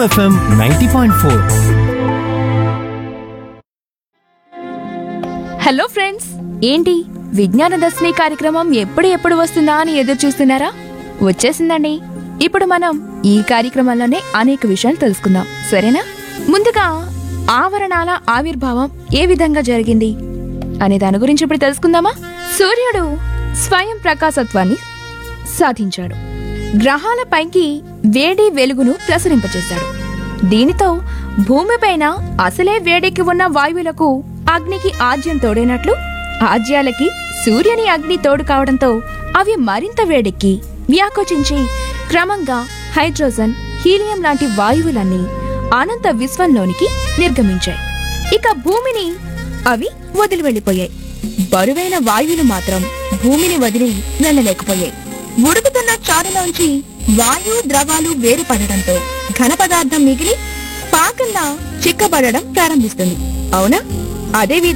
FM ninety point four hello friends ఏంటి విజ్ఞాన దర్శిని కార్యక్రమం ఎప్పుడు ఎప్పుడు వస్తుందా అని ఎదురు చూస్తున్నారా వచ్చేసిందండి ఇప్పుడు మనం ఈ కార్యక్రమంలోనే అనేక విషయాలు తెలుసుకుందాం సరేనా ముందుగా ఆవరణాల ఆవిర్భావం ఏ విధంగా జరిగింది అనే దాని గురించి ఇప్పుడు తెలుసుకుందామా సూర్యుడు స్వయం ప్రకాశత్వాన్ని సాధించాడు గ్రహాల పైకి వేడి వెలుగును ప్రసరింపచేశాడు దీనితో భూమిపైన అసలే వేడికి ఉన్న వాయువులకు అగ్నికి ఆజ్యం తోడైనట్లు ఆజ్యాలకి సూర్యుని అగ్ని తోడు కావడంతో అవి మరింత వేడెక్కి వ్యాకోచించి క్రమంగా హైడ్రోజన్ హీలియం లాంటి వాయువులన్నీ అనంత విశ్వంలోనికి నిర్గమించాయి ఇక భూమిని అవి వదిలి వెళ్ళిపోయాయి బరువైన వాయువులు మాత్రం భూమిని వదిలి వెళ్ళలేకపోయాయి ఉడుకుతున్న చారులోంచి వాయు ద్రవాలు వేరుపడడంతో ఘన పదార్థం మిగిలి పాకంలా చిక్కబడడం ప్రారంభిస్తుంది అవునా అదే విధంగా